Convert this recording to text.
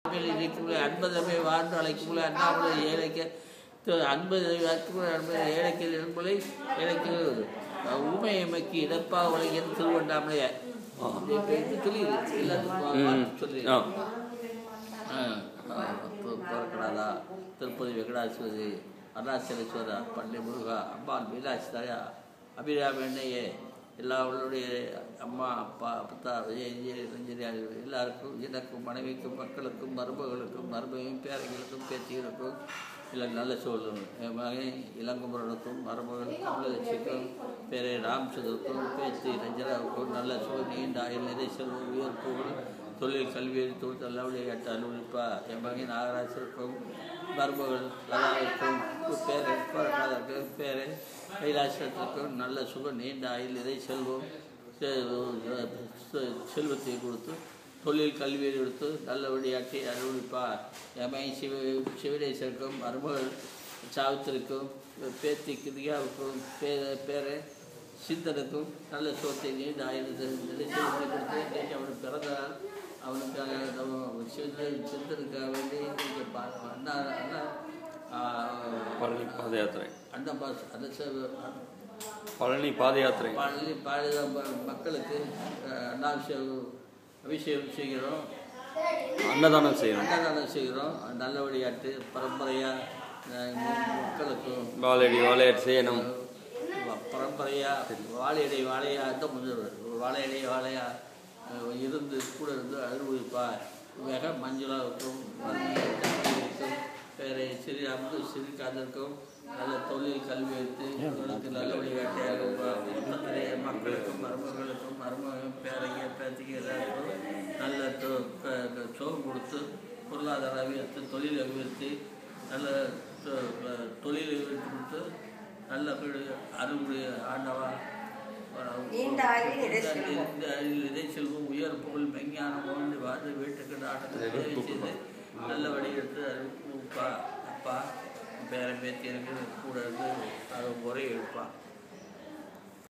அன்பில் அன்பதமே வாழ்ந்து அழைக்கும்போது அண்ணாமலை ஏழைக்க அன்பது அன்பது ஏழைக்கு என்பதை எனக்கு உமையமைக்கு இடப்பா வழங்கியது திருவண்ணாமலையை இது தெரியுது எல்லாத்துக்கும் சொல்லி ஆ கோரக்கடாதா திருப்பதி வெங்கடாஸ்வரி அருணாச்சலேஸ்வரர் பள்ளி முருகா அம்பாள் மீனாட்சி தாயா அபிராமண்ணையே எல்லாருடைய அம்மா அப்பா அப்பத்தா விஜய் விஜய் ரஞ்சனி எல்லாருக்கும் எனக்கும் மனைவிக்கும் மக்களுக்கும் மருமகளுக்கும் மருமையும் பேரங்களுக்கும் பேத்திகளுக்கும் இல்லை நல்ல சூழலும் என் மகன் இளங்குமரனுக்கும் மருமகள் கமலட்சிக்கும் பேரை ராம்சந்தருக்கும் பேத்தி ரஞ்சனாவுக்கும் நல்ல சூழல் நீண்ட ஆயுள் நிறை செல்வம் உயர் புகழ் தொழில் கல்வி தொழில் நல்லபடியாக எட்ட அனுபவிப்பா என் மகன் நாகராஜருக்கும் மருமகள் லதாவிற்கும் பேரை கோரக்காதருக்கும் பேரை கைலாசத்திற்கும் நல்ல சுகம் நீண்ட ஆயுள் இதை செல்வம் செ- செல்வத்தை கொடுத்து தொழில் கல்வியை கொடுத்து நல்லபடியாட்டி அனுபவிப்பார் என் மகன் சிவ சிவனேசருக்கும் மருமகள் சாவித்திற்கும் பேத்தி கிரியாவுக்கும் பே பேரை சித்தனுக்கும் நல்ல சோத்தை நீண்ட ஆயுதத்தை நிலைச்செலுத்தி கொடுத்து இன்னைக்கு அவனுக்கு பிறந்த நாள் அவனுக்காக நம்ம சிந்தன் சிந்தனுக்காக வேண்டி இன்னைக்கு பா- அண்ணா அண்ணா ஆ, பழனி பாத யாத்திரை அண்ணா பாஸ் அண்ணா பழனி பாத யாத்திரை பழனி பாடி மக்களுக்கு அஹ், அண்ணாபிஷேகம் அபிஷேகம் செய்கிறோம் அன்னதானம் செய்யணும் அன்னதானம் செய்கிறோம் நல்லபடியாட்டு பரம்பரையாக மக்களுக்கும் வாழடி வாழையாட்டு செய்யணும் வ- பரம்பரையா வாழையடை வாழையா அந்த முதல்வர் வாழையடை வாழையா அஹ், இருந்து கூட இருந்து அனுபவிப்பார் மிக மஞ்சுளாவுக்கும் மருந்துக்கும் பேரை சிறி அம்பு சிறிகாந்தருக்கும் நல்ல தொழில் கல்வி எடுத்து உங்களுக்கு நல்ல வழிகாட்டியாக மொத்தத்திலே மக்களுக்கும் மருமகளுக்கும் மருமகன் பேரைங்க பேத்திங்க எல்லாருக்கும் நல்ல தொ- க- க- சோகம் கொடுத்து பொருளாதார அபிவிருத்தி தொழில் அபிவிருத்தி நல்ல தொ- தொழில் அபிவிருத்தி கொடுத்து நல்ல வீடு அறுபடி ஆண்டவா நீண்ட ஆயுள் இறை செல்வம். நீண்ட ஆயுள் இறை செல்வம் உயர் புகழ் மெஞ்ஞானம் வாழ்ந்து வாழ்ந்து வீட்டுக்கு நாட்டுக்கு உதவி செய்து நல்ல வழி எடுத்து அறிவிப்பா அப்பா பேரன் பேத்தி எனக்கு கூட இருந்து அது முறை எடுப்பான்